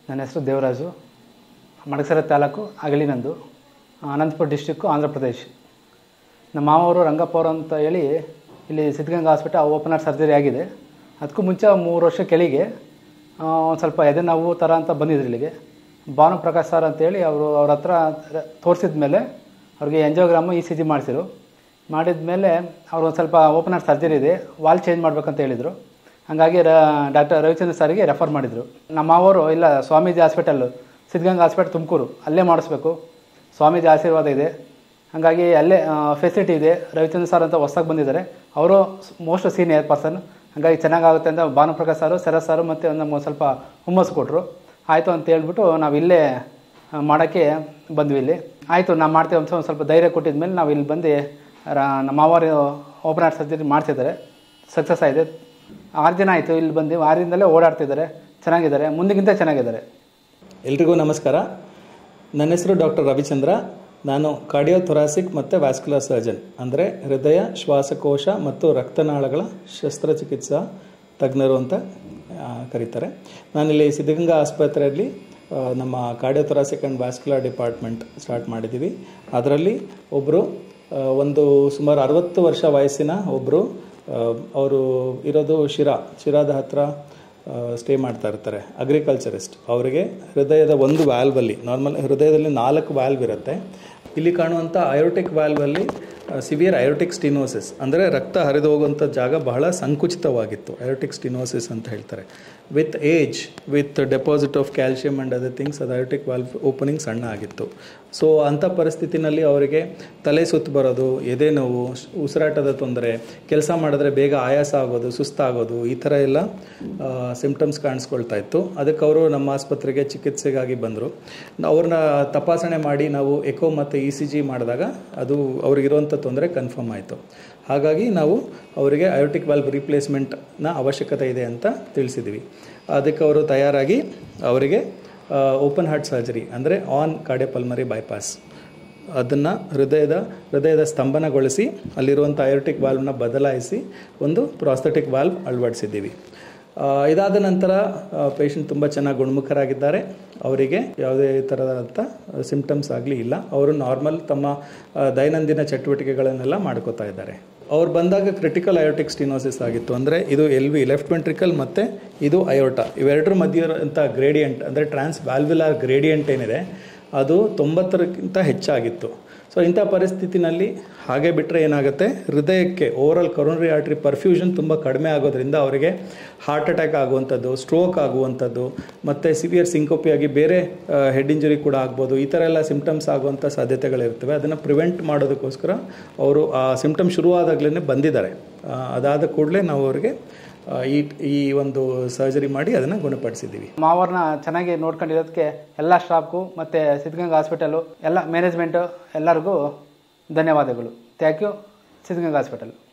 ನನ್ನ ಹೆಸರು ದೇವರಾಜು ಮಡಕಸರ ತಾಲೂಕು ಅಗಲಿನಂದು ಅನಂತಪುರ ಡಿಸ್ಟಿಕ್ಕು ಆಂಧ್ರ ಪ್ರದೇಶ್ ನಮ್ಮ ಮಾವವರು ರಂಗಪ್ಪ ಅವರು ಅಂತ ಹೇಳಿ ಇಲ್ಲಿ Siddaganga hospital open heart surgery ಆಗಿದೆ ಅದಕ್ಕೂ ಮುಂಚೆ ಮೂರು ವರ್ಷ ಕೆಳಗೆ ಒಂದು ಸ್ವಲ್ಪ ಎದೆ ನೋವು ಥರ ಅಂತ ಬಂದಿದ್ರು ಇಲ್ಲಿಗೆ ಭಾನು ಪ್ರಕಾಶ್ ಸರ್ ಅಂತೇಳಿ ಅವರು ಅವ್ರ ಹತ್ರ ತೋರಿಸಿದ ಮೇಲೆ ಅವ್ರಿಗೆ ಎಂಜೋಗ್ರಾಮು ಇ ಸಿ ಜಿ ಮಾಡಿಸಿರು ಮಾಡಿದ ಮೇಲೆ ಅವ್ರು ಒಂದು ಸ್ವಲ್ಪ ಓಪನ್ ಹಾರ್ಟ್ ಸರ್ಜರಿ ಇದೆ ವಾಲ್ ಚೇಂಜ್ ಮಾಡ್ಬೇಕಂತ ಹೇಳಿದರು ಹಾಗಾಗಿ ರ ಡಾಕ್ಟರ್ ರವಿಚಂದ್ರ ಸರ್ಗೆ ರೆಫರ್ ಮಾಡಿದರು ನಮ್ಮ ಮಾವರು ಇಲ್ಲ ಸ್ವಾಮೀಜಿ ಹಾಸ್ಪಿಟಲ್ಲು ಸಿದ್ಧಗಂಗಾ ಹಾಸ್ಪಿಟಲ್ ತುಮಕೂರು ಅಲ್ಲೇ ಮಾಡಿಸ್ಬೇಕು ಸ್ವಾಮೀಜಿ ಆಶೀರ್ವಾದ ಇದೆ ಹಾಗಾಗಿ ಅಲ್ಲೇ ಫೆಸಿಲಿಟಿ ಇದೆ ರವಿಚಂದ್ರ ಸರ್ ಅಂತ ಹೊಸ್ದಾಗಿ ಬಂದಿದ್ದಾರೆ ಅವರು ಮೋಸ್ಟ್ ಸೀನಿಯರ್ ಪರ್ಸನ್ ಹಾಗಾಗಿ ಚೆನ್ನಾಗಾಗುತ್ತೆ ಅಂತ ಭಾನುಪ್ರಕಾಶ್ ಸರು ಶರತ್ ಸರು ಮತ್ತು ನಮ್ಗೆ ಸ್ವಲ್ಪ ಹುಮ್ಮಸ್ಸು ಕೊಟ್ಟರು ಆಯಿತು ಅಂತ ಹೇಳ್ಬಿಟ್ಟು ನಾವು ಇಲ್ಲೇ ಮಾಡೋಕ್ಕೆ ಬಂದ್ವಿ ಇಲ್ಲಿ ಆಯಿತು ನಾವು ಮಾಡ್ತೀವಿ ಅಂತ ಒಂದು ಸ್ವಲ್ಪ ಧೈರ್ಯ ಕೊಟ್ಟಿದ ಮೇಲೆ ನಾವು ಇಲ್ಲಿ ಬಂದು ರ ನಮ್ಮ ಮಾವರು ಓಪನ್ ಹಾರ್ಟ್ ಸರ್ಜರಿ ಮಾಡ್ತಿದ್ದಾರೆ ಸಕ್ಸಸ್ ಆಗಿದೆ ಆರು ದಿನ ಆಯಿತು ಇಲ್ಲಿ ಬಂದು ಆರಿಂದಲೇ ಓಡಾಡ್ತಿದ್ದಾರೆ ಚೆನ್ನಾಗಿದ್ದಾರೆ ಮುಂದಕ್ಕಿಂತ ಚೆನ್ನಾಗಿದ್ದಾರೆ ಎಲ್ರಿಗೂ ನಮಸ್ಕಾರ ನನ್ನ ಹೆಸರು ಡಾಕ್ಟರ್ ರವಿಚಂದ್ರ ನಾನು ಕಾರ್ಡಿಯೋಥೊರಾಸಿಕ್ ಮತ್ತು ವ್ಯಾಸ್ಕ್ಯುಲರ್ ಸರ್ಜನ್ ಅಂದರೆ ಹೃದಯ ಶ್ವಾಸಕೋಶ ಮತ್ತು ರಕ್ತನಾಳಗಳ ಶಸ್ತ್ರಚಿಕಿತ್ಸಾ ತಜ್ಞರು ಅಂತ ಆ, ಕರೀತಾರೆ ನಾನಿಲ್ಲಿ ಸಿದ್ಧಗಂಗಾ ಆಸ್ಪತ್ರೆಯಲ್ಲಿ ಆ, ನಮ್ಮ cardiothoracic and vascular department start ಮಾಡಿದ್ದೀವಿ ಅದರಲ್ಲಿ ಒಬ್ಬರು ಒಂದು ಸುಮಾರು ಅರವತ್ತು ವರ್ಷ ವಯಸ್ಸಿನ ಒಬ್ಬರು ಅವರು ಇರೋದು ಶಿರಾ ಶಿರಾದ ಹತ್ರ ಸ್ಟೇ ಮಾಡ್ತಾ ಇರ್ತಾರೆ ಅಗ್ರಿಕಲ್ಚರಿಸ್ಟ್ ಅವರಿಗೆ ಹೃದಯದ ಒಂದು ವ್ಯಾಲ್ವಲ್ಲಿ ನಾರ್ಮಲ್ ಹೃದಯದಲ್ಲಿ ನಾಲ್ಕು ವ್ಯಾಲ್ವ್ ಇರುತ್ತೆ ಇಲ್ಲಿ ಕಾಣುವಂಥ ಅಯೋಟಿಕ್ ವ್ಯಾಲ್ವಲ್ಲಿ ಸಿವಿಯರ್ ಅಯೋಟಿಕ್ ಸ್ಟಿನೋಸಿಸ್ ಅಂದರೆ ರಕ್ತ ಹರಿದು ಹೋಗುವಂಥ ಜಾಗ ಬಹಳ ಸಂಕುಚಿತವಾಗಿತ್ತು ಅಯೋಟಿಕ್ ಸ್ಟಿನೋಸಿಸ್ ಅಂತ ಹೇಳ್ತಾರೆ with age with deposit of calcium and other things ಅದು ಅಯೋಟಿಕ್ ವಾಲ್ವ್ ಓಪನಿಂಗ್ ಸಣ್ಣ ಆಗಿತ್ತು ಸೊ ಅಂಥ ಪರಿಸ್ಥಿತಿನಲ್ಲಿ ಅವರಿಗೆ ತಲೆ ಸುತ್ತು ಬರೋದು ಎದೆ ನೋವು ಉಸಿರಾಟದ ತೊಂದರೆ ಕೆಲಸ ಮಾಡಿದ್ರೆ ಬೇಗ ಆಯಾಸ ಆಗೋದು ಸುಸ್ತಾಗೋದು ಈ ಥರ ಎಲ್ಲ ಸಿಮ್ಟಮ್ಸ್ ಕಾಣಿಸ್ಕೊಳ್ತಾ ಇತ್ತು ಅದಕ್ಕೆ ಅವರು ನಮ್ಮ ಆಸ್ಪತ್ರೆಗೆ ಚಿಕಿತ್ಸೆಗಾಗಿ ಬಂದರು ಅವ್ರನ್ನ ತಪಾಸಣೆ ಮಾಡಿ ನಾವು ಎಕೋ ಮತ್ತು ಇ ಸಿ ಜಿ ಮಾಡಿದಾಗ ಅದು ಅವ್ರಿಗಿರುವಂಥ ತೊಂದರೆ ಕನ್ಫರ್ಮ್ ಆಯಿತು ಹಾಗಾಗಿ ನಾವು ಅವರಿಗೆ ಅಯೋಟಿಕ್ ವಾಲ್ವ್ ರಿಪ್ಲೇಸ್ಮೆಂಟ್ನ ಅವಶ್ಯಕತೆ ಇದೆ ಅಂತ ತಿಳಿಸಿದ್ವಿ ಅದಕ್ಕೆ ಅವರು ತಯಾರಾಗಿ ಅವರಿಗೆ ಓಪನ್ ಹಾರ್ಟ್ ಸರ್ಜರಿ ಅಂದರೆ ಆನ್ ಕಾರ್ಡಿಯೋಪಲ್ಮರಿ ಬೈಪಾಸ್ ಅದನ್ನು ಹೃದಯದ ಹೃದಯದ ಸ್ತಂಭನಗೊಳಿಸಿ ಅಲ್ಲಿರುವಂಥ ಅಯೋಟಿಕ್ ವಾಲ್ವ್ನ ಬದಲಾಯಿಸಿ ಒಂದು ಪ್ರಾಸ್ಥೆಟಿಕ್ ವಾಲ್ವ್ ಅಳವಡಿಸಿದ್ದೀವಿ ಆ, ಇದಾದ ನಂತರ ಪೇಷಂಟ್ ತುಂಬ ಚೆನ್ನಾಗಿ ಗುಣಮುಖರಾಗಿದ್ದಾರೆ ಅವರಿಗೆ ಯಾವುದೇ ಥರದಂಥ ಸಿಮ್ಟಮ್ಸ್ ಆಗಲಿ ಇಲ್ಲ ಅವರು ನಾರ್ಮಲ್ ತಮ್ಮ ಆ, ದೈನಂದಿನ ಚಟುವಟಿಕೆಗಳನ್ನೆಲ್ಲ ಮಾಡ್ಕೋತಾ ಇದ್ದಾರೆ ಅವ್ರು ಬಂದಾಗ ಕ್ರಿಟಿಕಲ್ ಅಯೋಟಿಕ್ ಸ್ಟಿನೋಸಿಸ್ ಆಗಿತ್ತು ಅಂದರೆ ಇದು ಎಲ್ ವಿ ಲೆಫ್ಟ್ ವೆಂಟ್ರಿಕಲ್ ಮತ್ತು ಇದು ಅಯೋಟ ಇವೆರಡರ ಮಧ್ಯೆ ಇರೋಂಥ ಗ್ರೇಡಿಯಂಟ್ ಅಂದರೆ ಟ್ರಾನ್ಸ್ ವ್ಯಾಲ್ವ್ಯುಲಾರ್ ಗ್ರೇಡಿಯಂಟ್ ಏನಿದೆ ಅದು ತೊಂಬತ್ತರಕ್ಕಿಂತ ಹೆಚ್ಚಾಗಿತ್ತು ಸೊ ಇಂಥ ಪರಿಸ್ಥಿತಿನಲ್ಲಿ ಹಾಗೆ ಬಿಟ್ಟರೆ ಏನಾಗುತ್ತೆ ಹೃದಯಕ್ಕೆ ಓವರಾಲ್ ಕೊರೋನರಿ ಆರ್ಟ್ರಿ ಪರ್ಫ್ಯೂಷನ್ ತುಂಬ ಕಡಿಮೆ ಆಗೋದ್ರಿಂದ ಅವರಿಗೆ ಹಾರ್ಟ್ ಅಟ್ಯಾಕ್ ಆಗುವಂಥದ್ದು ಸ್ಟ್ರೋಕ್ ಆಗುವಂಥದ್ದು ಮತ್ತು ಸಿವಿಯರ್ ಸಿಂಕೋಪಿಯಾಗಿ ಬೇರೆ ಹೆಡ್ ಇಂಜುರಿ ಕೂಡ ಆಗ್ಬೋದು ಈ ಥರ ಎಲ್ಲ ಸಿಮ್ಟಮ್ಸ್ ಆಗುವಂಥ ಸಾಧ್ಯತೆಗಳಿರ್ತವೆ ಅದನ್ನು ಪ್ರಿವೆಂಟ್ ಮಾಡೋದಕ್ಕೋಸ್ಕರ ಅವರು ಆ ಸಿಮ್ಟಮ್ ಶುರುವಾದಾಗಲೇ ಬಂದಿದ್ದಾರೆ ಆ, ಅದಾದ ಕೂಡಲೇ ನಾವು ಅವರಿಗೆ ಆ, ಈ ಈ ಒಂದು ಸರ್ಜರಿ ಮಾಡಿ ಅದನ್ನು ಗುಣಪಡಿಸಿದ್ದೀವಿ ಮಾವರ್ನ ಚೆನ್ನಾಗಿ ನೋಡ್ಕೊಂಡಿರೋದಕ್ಕೆ ಎಲ್ಲ ಸ್ಟಾಫ್ಗೂ ಮತ್ತು ಸಿದ್ಧಗಂಗಾ ಹಾಸ್ಪಿಟಲು ಎಲ್ಲ ಮ್ಯಾನೇಜ್ಮೆಂಟು ಎಲ್ಲರಿಗೂ ಧನ್ಯವಾದಗಳು ಥ್ಯಾಂಕ್ ಯು ಸಿದ್ಧಗಂಗಾ ಹಾಸ್ಪಿಟಲ್